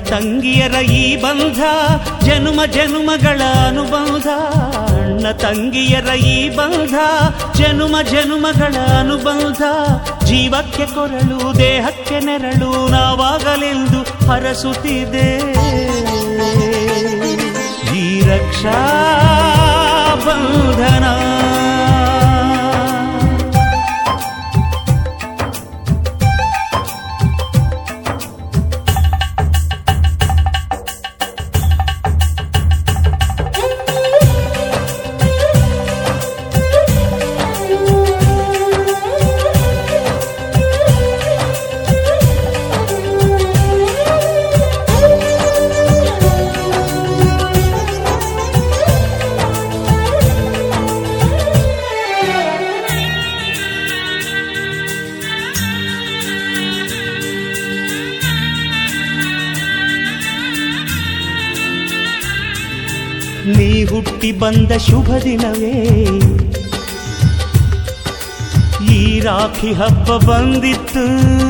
ತಂಗಿಯರ ಈ ಬಂಧ ಜನುಮ ಜನುಮಗಳ ಅನುಬಂಧ ಅಣ್ಣ ತಂಗಿಯರ ಈ ಬಂಧ ಜನುಮ ಜನುಮಗಳ ಅನುಬಂಧ ಜೀವಕ್ಕೆ ಕೊರಳು ದೇಹಕ್ಕೆ ನೆರಳು ನಾವಾಗಲೆಂದು ಹರಸುತ್ತಿದೆ ಈ ರಕ್ಷಾ ಬಂಧನ ನೀ ಹುಟ್ಟಿ ಬಂದ ಶುಭ ದಿನವೇ ಈ ರಾಖಿ ಹಬ್ಬ ಬಂದಿತ್ತು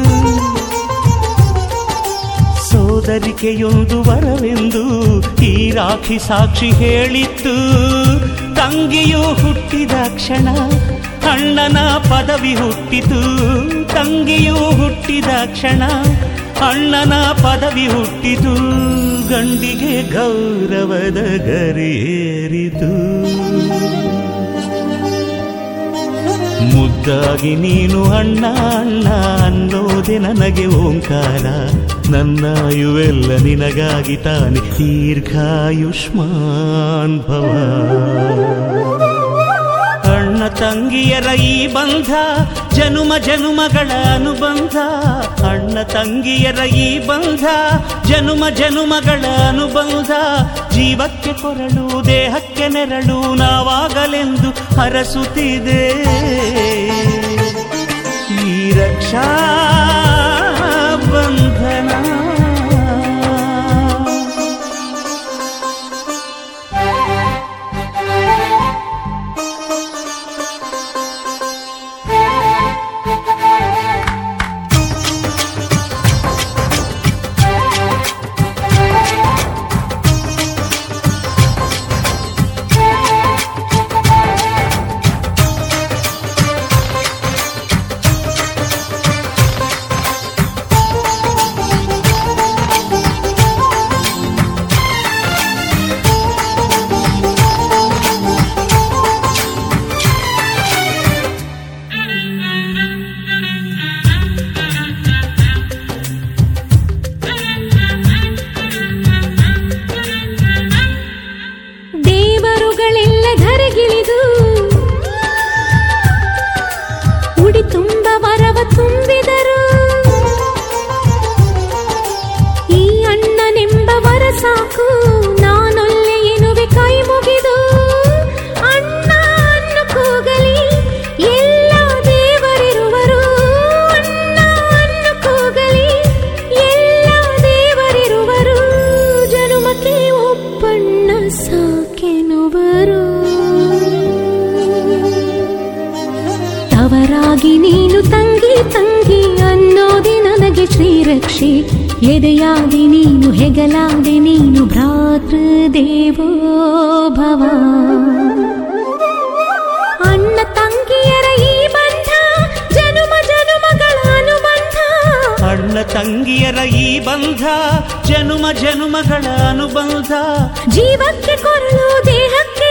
ಸೋದರಿಕೆಯೊಂದು ವರವೆಂದು ಈ ರಾಖಿ ಸಾಕ್ಷಿ ಹೇಳಿತ್ತು ತಂಗಿಯು ಹುಟ್ಟಿದ ಕ್ಷಣ ಅಣ್ಣನ ಪದವಿ ಹುಟ್ಟಿತು ತಂಗಿಯು ಹುಟ್ಟಿದ ಕ್ಷಣ ಅಣ್ಣನ ಪದವಿ ಹುಟ್ಟಿತು ಗಂಡಿಗೆ ಗೌರವದ ಗರಿಯೇರಿತು ಮುದ್ದಾಗಿ ನೀನು ಅಣ್ಣ ಅಣ್ಣ ಅನ್ನೋದೆ ನನಗೆ ಓಂಕಾರ ನನ್ನಾಯುವೆಲ್ಲ ನಿನಗಾಗಿ ತಾನೆ ದೀರ್ಘಾಯುಷ್ಮಾನ್ ಭವ ಅಣ್ಣ ತಂಗಿಯರ ಈ ಬಂಧ ಜನುಮ ಜನುಮಗಳ ಅನುಬಂಧ ಅಣ್ಣ ತಂಗಿಯರ ಈ ಬಂಧ ಜನುಮ ಜನುಮಗಳ ಅನುಬಂಧ ಜೀವಕ್ಕೆ ಕೊರಳು ದೇಹಕ್ಕೆ ನೆರಳು ನಾವಾಗಲೆಂದು ಹರಸುತ್ತಿದೆ ಈ ರಕ್ಷಾ ಬಂಧನ ದೇವರುಗಳೆಲ್ಲ ಧರೆಗಿಳಿದು ಉಡಿ ತುಂಬ ವರವ ತುಂಬಿದರು ಈ ಅಣ್ಣನೆಂಬ ವರ ಸಾಕು ನಾನೊಲ್ಲೆ ಎನ್ನುವೆ ಕೈ ಮುಗಿದು ಅಣ್ಣ ಅನ್ನು ಕೂಗಲಿ ಎಲ್ಲ ದೇವರಿರುವರು ಅಣ್ಣ ಅನ್ನು ಕೂಗಲಿ ಎಲ್ಲ ದೇವರಿರುವರು ಜನುಮಕ್ಕೆ ಒಪ್ಪಣ್ಣ ಸಾಕೆನುವರು ತವರಾಗಿ ನೀನು ತಂಗಿ ತಂಗಿ ಅನ್ನೋದೆ ನನಗೆ ಶ್ರೀರಕ್ಷೆ ಎದೆಯಾಗಿ ನೀನು ಹೆಗಲಾದೆ ನೀನು ಭ್ರಾತೃ ದೇವೋ ಭವ ಅಣ್ಣ ತಂಗಿಯರ ಈ ಬಂಧ ಜನುಮ ಜನುಮಗಳ ಅನುಬಂಧ ಅಣ್ಣ ತಂಗಿಯರ ಈ ಬಂಧ ಜನುಮ ಜನುಮಗಳ ಅನುಬಂಧ ಜೀವಕ್ಕೆ ಕೊರಳು ದೇಹಕ್ಕೆ